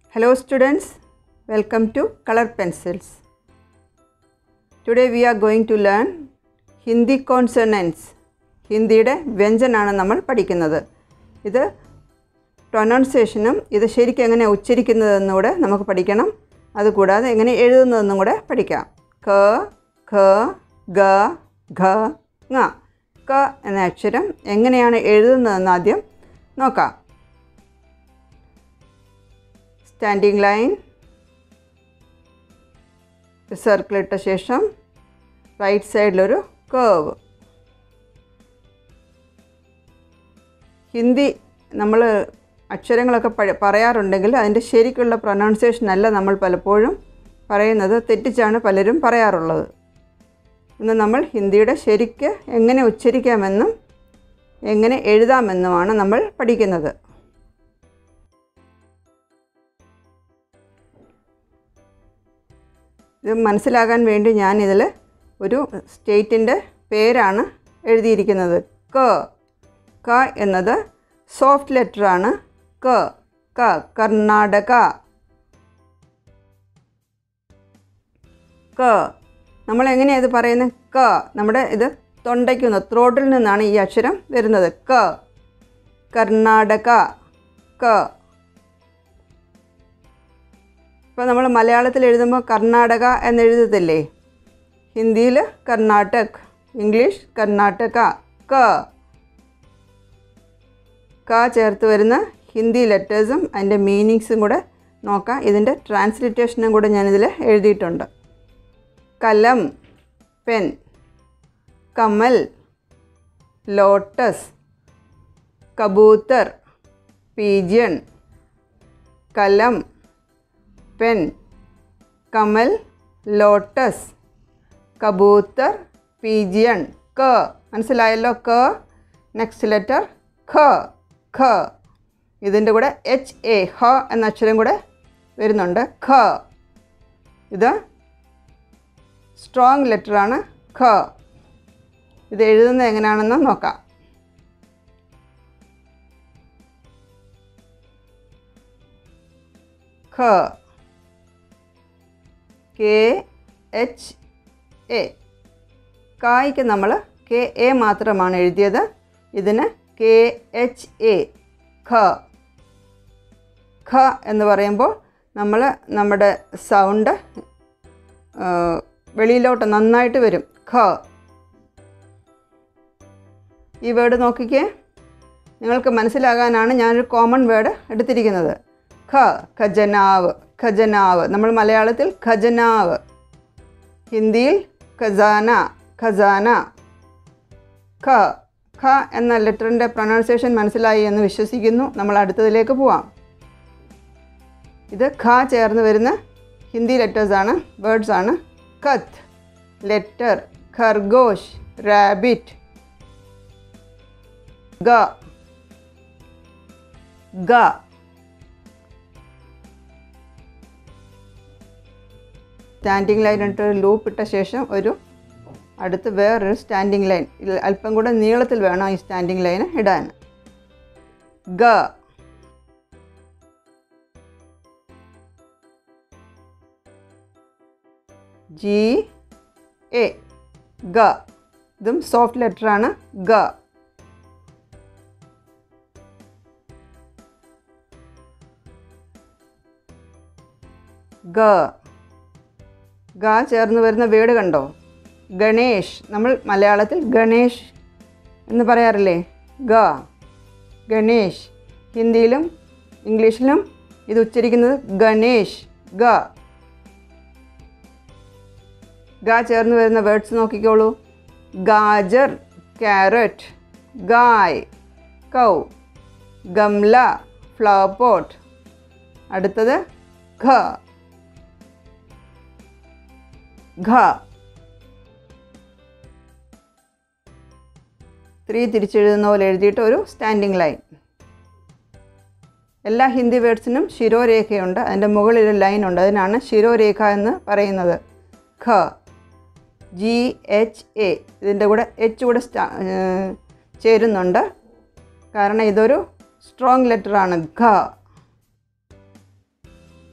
Hello students, welcome to Color Pencils. Today we are going to learn Hindi consonants ഹിന്ദിയുടെ വ്യഞ്ജനാണ് നമ്മൾ പഠിക്കുന്നത് ഇത് പ്രൊനൗൺസിയേഷനും ഇത് ശരിക്കും എങ്ങനെ ഉച്ചരിക്കുന്നതെന്നും കൂടെ നമുക്ക് പഠിക്കണം അതുകൂടാതെ എങ്ങനെ എഴുതുന്നതെന്നും കൂടെ പഠിക്കാം ക ഖ ഗ ഘ ങ ക എന്ന അക്ഷരം എങ്ങനെയാണ് എഴുതുന്നതെന്ന് ആദ്യം നോക്കാം സ്റ്റാൻഡിംഗ് ലൈൻ സർക്കിൾ ഇട്ട ശേഷം റൈറ്റ് സൈഡിലൊരു കേവ് ഹിന്ദി നമ്മൾ അക്ഷരങ്ങളൊക്കെ പഴ പറയാറുണ്ടെങ്കിൽ അതിൻ്റെ ശരിക്കുള്ള പ്രൊനൗൺസിയേഷൻ അല്ല നമ്മൾ പലപ്പോഴും പറയുന്നത് തെറ്റിച്ചാണ് പലരും പറയാറുള്ളത് ഇന്ന് നമ്മൾ ഹിന്ദിയുടെ ശരിക്ക് എങ്ങനെ ഉച്ചരിക്കാമെന്നും എങ്ങനെ എഴുതാമെന്നുമാണ് നമ്മൾ പഠിക്കുന്നത് ഇത് മനസ്സിലാകാൻ വേണ്ടി ഞാനിതിൽ ഒരു സ്റ്റേറ്റിൻ്റെ പേരാണ് എഴുതിയിരിക്കുന്നത് ക ക എന്നത് സോഫ്റ്റ് ലെറ്ററാണ് ക ക കർണാടക ക നമ്മൾ എങ്ങനെയാണ് ഇത് പറയുന്നത് ക നമ്മുടെ ഇത് തൊണ്ടയ്ക്ക് നിന്ന് ത്രോട്ടിൽ നിന്നാണ് ഈ അക്ഷരം വരുന്നത് ക കർണാടക ക ഇപ്പോൾ നമ്മൾ മലയാളത്തിൽ എഴുതുമ്പോൾ കർണാടക എന്നെഴുതത്തില്ലേ ഹിന്ദിയിൽ കർണാടക് ഇംഗ്ലീഷ് കർണാടക ക ക ചേർത്ത് വരുന്ന ഹിന്ദി ലെറ്റേഴ്സും അതിൻ്റെ മീനിങ്സും കൂടെ നോക്കാം ഇതിൻ്റെ ട്രാൻസ്ലിറ്റേഷനും കൂടെ ഞാനിതിൽ എഴുതിയിട്ടുണ്ട് കലം പെൻ കമൽ ലോട്ടസ് കബൂത്തർ പീജിയൺ കലം പെൻ കമൽ ലോട്ടസ് കബൂത്തർ പീജിയൺ ക മനസ്സിലായല്ലോ ക നെക്സ്റ്റ് ലെറ്റർ ഖ ഖ ഇതിൻ്റെ കൂടെ എച്ച് എ ഹ എന്ന അക്ഷരം കൂടെ വരുന്നുണ്ട് ഖ ഇത് സ്ട്രോങ് ലെറ്ററാണ് ഖ ഇത് എഴുതുന്നത് എങ്ങനെയാണെന്ന് നോക്കാം ഖ കെ എച്ച് എ കായ്ക്ക് നമ്മൾ കെ എ മാത്രമാണ് എഴുതിയത് ഇതിന് കെ എച്ച് എ ഖ ഖ എന്ന് പറയുമ്പോൾ നമ്മൾ നമ്മുടെ സൗണ്ട് വെളിയിലോട്ട് നന്നായിട്ട് വരും ഖ ഈ വേർഡ് നോക്കിക്കേ നിങ്ങൾക്ക് മനസ്സിലാകാനാണ് ഞാനൊരു കോമൺ വേർഡ് എടുത്തിരിക്കുന്നത് ഖ ഖജനാവ് ഖജനാവ് നമ്മൾ മലയാളത്തിൽ ഖജനാവ് ഹിന്ദിയിൽ ഖസാന ഖസാന ഖ ഖ എന്ന ലെറ്ററിൻ്റെ പ്രൊനൗൺസിയേഷൻ മനസ്സിലായി എന്ന് വിശ്വസിക്കുന്നു നമ്മൾ അടുത്തതിലേക്ക് പോവാം ഇത് ഖ ചേർന്ന് വരുന്ന ഹിന്ദി ലെറ്റേഴ്സാണ് വേർഡ്സാണ് കത്ത് ലെറ്റർ ഖർഗോഷ് റാബിറ്റ് ഗ ഗ സ്റ്റാൻഡിങ് ലൈൻ ഇട്ട് ഒരു ലൂപ്പ് ഇട്ട ശേഷം ഒരു അടുത്ത് വേറൊരു സ്റ്റാൻഡിങ് ലൈൻ അല്പം കൂടെ നീളത്തിൽ വേണം ഈ സ്റ്റാൻഡിങ് ലൈൻ ഇടാൻ ഗ ജി എ ഗ ഇതും സോഫ്റ്റ് ലെറ്ററാണ് ഗ ഗ ഗ ചേർന്ന് വരുന്ന വേർഡ് കണ്ടോ ഗണേഷ് നമ്മൾ മലയാളത്തിൽ ഗണേഷ് എന്ന് പറയാറില്ലേ ഗ ഗണേഷ് ഹിന്ദിയിലും ഇംഗ്ലീഷിലും ഇത് ഉച്ചരിക്കുന്നത് ഗണേഷ് ഗ ഗ ചേർന്ന് വരുന്ന വേർഡ്സ് നോക്കിക്കോളൂ ഗാജർ ക്യാരറ്റ് ഗായ് കൗ ഗംല ഫ്ലവർ പോട്ട് അടുത്തത് ഘ ഘ ത്രീ തിരിച്ചെഴുതുന്ന പോലെ എഴുതിയിട്ട് ഒരു സ്റ്റാൻഡിങ് ലൈൻ എല്ലാ ഹിന്ദി വേർഡ്സിനും ശിരോരേഖയുണ്ട് അതിൻ്റെ മുകളിൽ ഒരു ലൈൻ ഉണ്ട് അതിനാണ് ശിരോരേഖ എന്ന് പറയുന്നത് ഖ ജി എച്ച് എ ഇതിൻ്റെ കൂടെ എച്ച് കൂടെ സ്റ്റാ ചേരുന്നുണ്ട് കാരണം ഇതൊരു സ്ട്രോങ് ലെറ്ററാണ് ഘ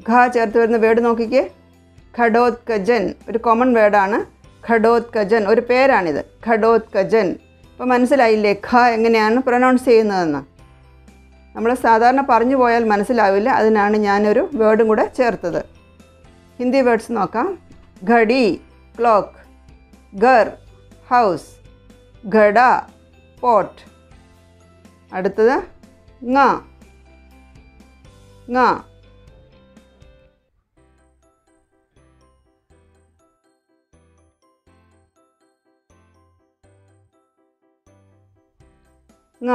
ഘ ചേർത്ത് വരുന്ന വേർഡ് നോക്കിക്കേ ഘടോത്കജൻ ഒരു കോമൺ വേർഡാണ് ഘടോത്കജൻ ഒരു പേരാണിത് ഘടോത്കജൻ ഇപ്പോൾ മനസ്സിലായില്ലേ ഖ എങ്ങനെയാണ് പ്രൊനൗൺസ് ചെയ്യുന്നതെന്ന് നമ്മൾ സാധാരണ പറഞ്ഞു പോയാൽ മനസ്സിലാവില്ല അതിനാണ് ഞാനൊരു വേർഡും കൂടെ ചേർത്തത് ഹിന്ദി വേർഡ്സ് നോക്കാം ഘടി ക്ലോക്ക് ഗർ ഹൗസ് ഘട പോട്ട് അടുത്തത് ങ ങ ങ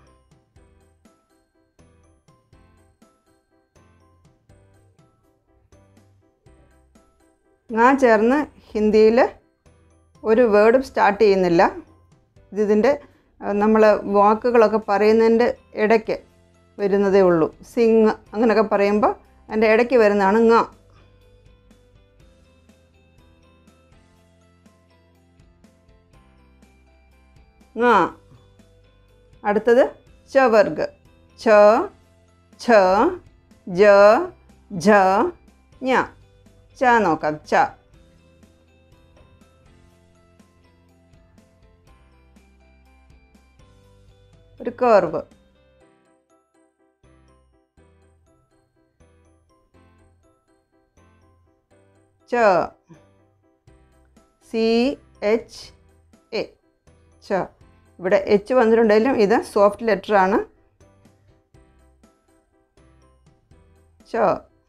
ങ ചേർന്ന് ഹിന്ദിയിൽ ഒരു വേർഡും സ്റ്റാർട്ട് ചെയ്യുന്നില്ല ഇതിൻ്റെ നമ്മൾ വാക്കുകളൊക്കെ പറയുന്നതിൻ്റെ ഇടയ്ക്ക് വരുന്നതേ ഉള്ളൂ സിങ് അങ്ങനെയൊക്കെ പറയുമ്പോൾ അതിൻ്റെ ഇടയ്ക്ക് വരുന്നതാണ് ങ ങ അടുത്തത് ചവർഗ് ഛ ഛ ജ ഝ ഞ ച നോക്കാം ച ഒരു കേർവ് ച സി എച്ച് എ ച ഇവിടെ എച്ച് വന്നിട്ടുണ്ടെങ്കിലും ഇത് സോഫ്റ്റ് ലെറ്റർ ആണ് ച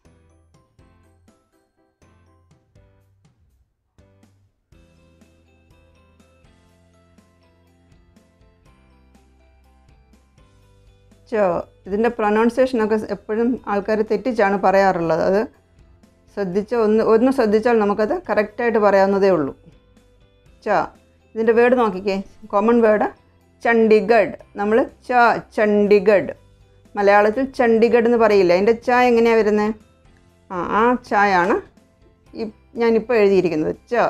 ചോ ഇതിൻ്റെ പ്രൊനൗൺസിയേഷനൊക്കെ എപ്പോഴും ആൾക്കാർ തെറ്റിച്ചാണ് പറയാറുള്ളത് അത് ശ്രദ്ധിച്ച് ഒന്ന് ഒന്ന് ശ്രദ്ധിച്ചാൽ നമുക്കത് കറക്റ്റായിട്ട് പറയാവുന്നതേ ഉള്ളൂ ച ഇതിൻ്റെ വേർഡ് നോക്കിക്കേ കോമൺ വേർഡ് ചണ്ഡീഗഡ് നമ്മൾ ച ചണ്ഡീഗഡ് മലയാളത്തിൽ ചണ്ഡീഗഡ് എന്ന് പറയില്ല അതിൻ്റെ ച എങ്ങനെയാണ് വരുന്നത് ആ ആ ചായാണ് ഈ ഞാനിപ്പോൾ എഴുതിയിരിക്കുന്നത് ച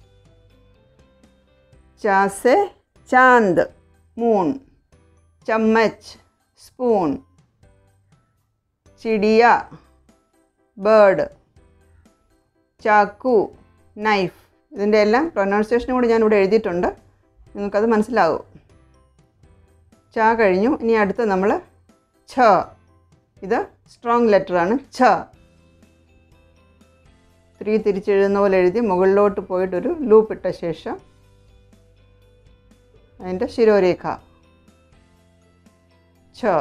ചാസെ ചാന്ത് മൂൺ ചമ്മച്ച് സ്പൂൺ ചിടിയ ബേർഡ് ചാക്കു നൈഫ് ഇതിൻ്റെ എല്ലാം പ്രൊനൗൺസിയേഷനും കൂടി ഞാനിവിടെ എഴുതിയിട്ടുണ്ട് നിങ്ങൾക്കത് മനസ്സിലാവും ച കഴിഞ്ഞു ഇനി അടുത്ത് നമ്മൾ ഛ ഇത് സ്ട്രോങ് ലെറ്ററാണ് ഛ ത്രീ തിരിച്ചെഴുതുന്ന പോലെ എഴുതി മുകളിലോട്ട് പോയിട്ടൊരു ലൂപ്പ് ഇട്ട ശേഷം അതിൻ്റെ ശിരോരേഖ ഛ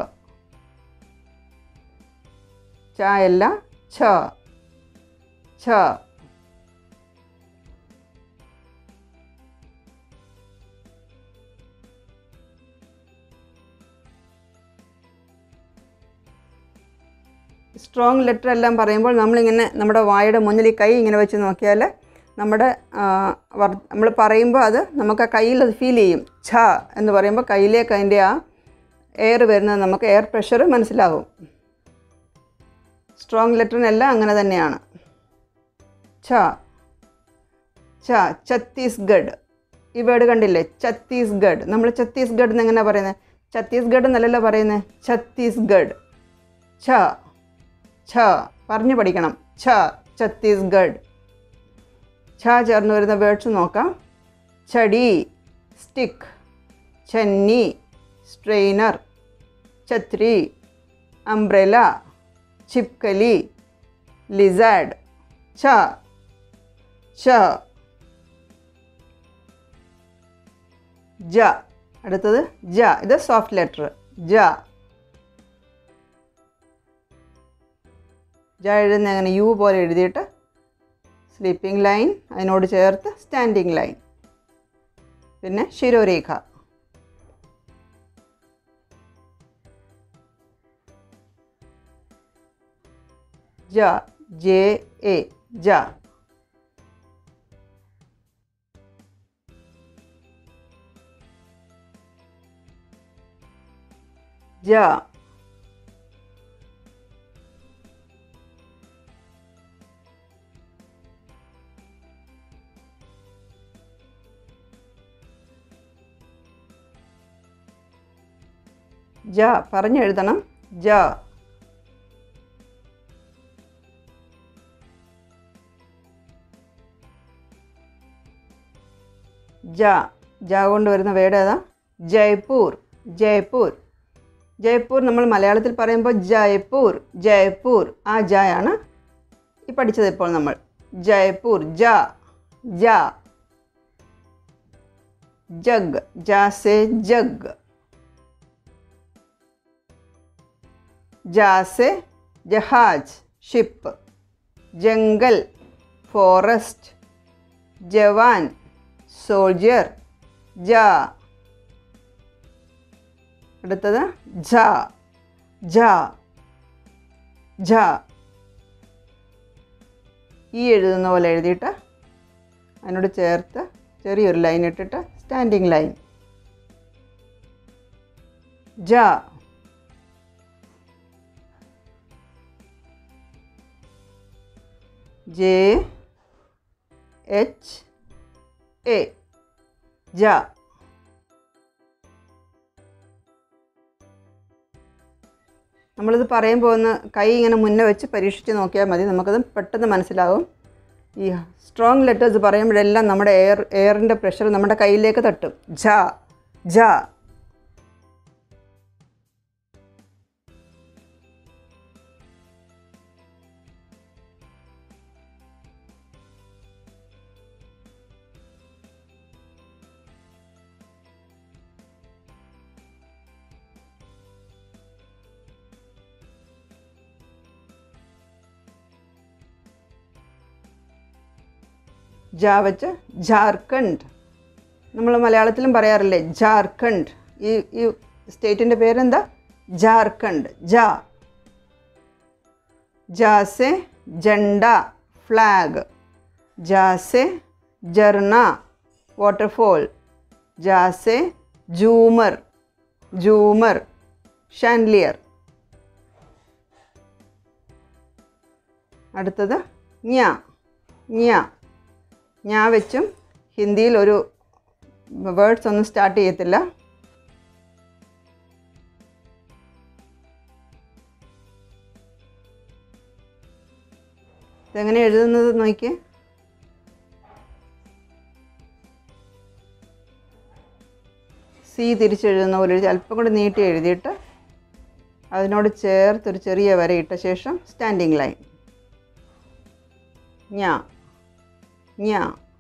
ച അല്ല ഛ ഛ സ്ട്രോങ് ലെറ്റർ എല്ലാം പറയുമ്പോൾ നമ്മളിങ്ങനെ നമ്മുടെ വായുടെ മുന്നിൽ ഈ കൈ ഇങ്ങനെ വെച്ച് നോക്കിയാൽ നമ്മുടെ നമ്മൾ പറയുമ്പോൾ അത് നമുക്ക് ആ കയ്യിൽ അത് ഫീൽ ചെയ്യും ഛ എന്ന് പറയുമ്പോൾ കയ്യിലേക്ക് അതിൻ്റെ ആ എയർ വരുന്നത് നമുക്ക് എയർ പ്രഷർ മനസ്സിലാകും സ്ട്രോങ് ലെറ്ററിനെല്ലാം അങ്ങനെ തന്നെയാണ് ഛ ഛ ഛത്തീസ്ഗഡ് ഈ വേർഡ് കണ്ടില്ലേ ഛത്തീസ്ഗഡ് നമ്മൾ ഛത്തീസ്ഗഡ് എന്ന് എങ്ങനെയാണ് പറയുന്നത് ഛത്തീസ്ഗഡ് എന്നല്ലല്ലോ പറയുന്നത് ഛത്തീസ്ഗഡ് ഛ ഛ പറഞ്ഞു പഠിക്കണം ഛ ഛത്തീസ്ഗഡ് ഛ ചേർന്ന് വരുന്ന വേർഡ്സ് നോക്കാം ചടി സ്റ്റിക്ക് ചെന്നി സ്ട്രെയിനർ ഛത്രി അംബ്രല ചിപ്കലി ലിസാഡ് ഛ ഛ ജ അടുത്തത് ജ ഇത് സോഫ്റ്റ് ലെറ്റർ ജ ജ എഴുതുന്ന അങ്ങനെ യു പോലെ എഴുതിയിട്ട് സ്ലീപ്പിംഗ് ലൈൻ അതിനോട് ചേർത്ത് സ്റ്റാൻഡിങ് ലൈൻ പിന്നെ ശിരോരേഖ ജ ജെ എ ജ ജ ജ പറഞ്ഞെഴുതണം ജ ജ ജ കൊണ്ട് വരുന്ന വേർഡ് ഏതാ ജയ്പൂർ ജയ്പൂർ ജയ്പൂർ നമ്മൾ മലയാളത്തിൽ പറയുമ്പോൾ ജയ്പൂർ ജയ്പൂർ ആ ജയാണ് ഈ പഠിച്ചത് ഇപ്പോൾ നമ്മൾ ജയ്പൂർ ജ ജ ജഗ് ജ സെ ജഗ് ജ സെ ജഹാജ് ഷിപ്പ് ജംഗൽ ഫോറസ്റ്റ് ജവാൻ സോൾജിയർ ജ അടുത്തത് ജ ജ ജ ഈ എഴുതുന്ന പോലെ എഴുതിയിട്ട് അതിനോട് ചേർത്ത് ചെറിയൊരു ലൈൻ ഇട്ടിട്ട് സ്റ്റാൻഡിങ് ലൈൻ ജ ജെ എച്ച് എ ജ നമ്മളിത് പറയുമ്പോൾ ഒന്ന് കൈ ഇങ്ങനെ മുന്നേ വെച്ച് പരീക്ഷിച്ച് നോക്കിയാൽ മതി നമുക്കത് പെട്ടെന്ന് മനസ്സിലാവും ഈ സ്ട്രോങ് ലെറ്റേഴ്സ് പറയുമ്പോഴെല്ലാം നമ്മുടെ എയർ എയറിൻ്റെ പ്രഷർ നമ്മുടെ കയ്യിലേക്ക് തട്ടും ജ ജ ജ വെച്ച് ജാർഖണ്ഡ് നമ്മൾ മലയാളത്തിലും പറയാറില്ലേ ജാർഖണ്ഡ് ഈ ഈ സ്റ്റേറ്റിൻ്റെ പേരെന്താ ജാർഖണ്ഡ് ജ ജാസെ ജണ്ട ഫ്ലാഗ് ജാസെ ജർണ വാട്ടർഫോൾ ജാസെ ജൂമർ ജൂമർ ഷാൻലിയർ അടുത്തത് ഞ്യ ഞ്യ ഞാൻ വെച്ചും ഹിന്ദിയിൽ ഒരു വേർഡ്സ് ഒന്നും സ്റ്റാർട്ട് ചെയ്യത്തില്ല ഇതെങ്ങനെ എഴുതുന്നത് നോക്കിയേ സി തിരിച്ചെഴുതുന്ന പോലെ എഴുതി അല്പം കൂടി നീട്ടി എഴുതിയിട്ട് അതിനോട് ചേർത്തൊരു ചെറിയ വരയിട്ട ശേഷം സ്റ്റാൻഡിങ് ലൈൻ ഞാ ഞാ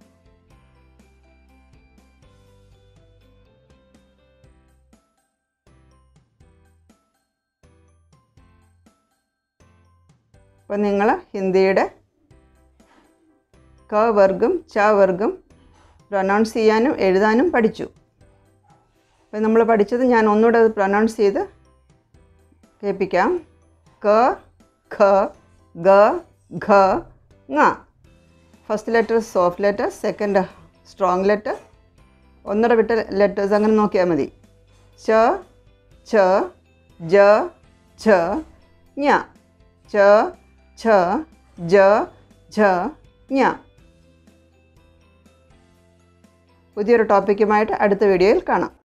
അപ്പോൾ നിങ്ങൾ ഹിന്ദിയുടെ ക വർഗം ച വർഗം പ്രൊനൗൺസ് ചെയ്യാനും എഴുതാനും പഠിച്ചു അപ്പോൾ നമ്മൾ പഠിച്ചത് ഞാൻ ഒന്നുകൂടെ അത് പ്രൊനൗൺസ് ചെയ്ത് കേൾപ്പിക്കാം ക ഖ ഗ ഘ ങ first letter soft letter second strong letter ഒന്നര വിട്ട ലെറ്റേഴ്സ് അങ്ങനെ നോക്കിയാൽ മതി ച ഛ ജ ഛ ഞ ച ഛ ജ ഝ ഞ പുതിയൊരു ടോപ്പിക്കുമായിട്ട് അടുത്ത വീഡിയോയിൽ കാണാം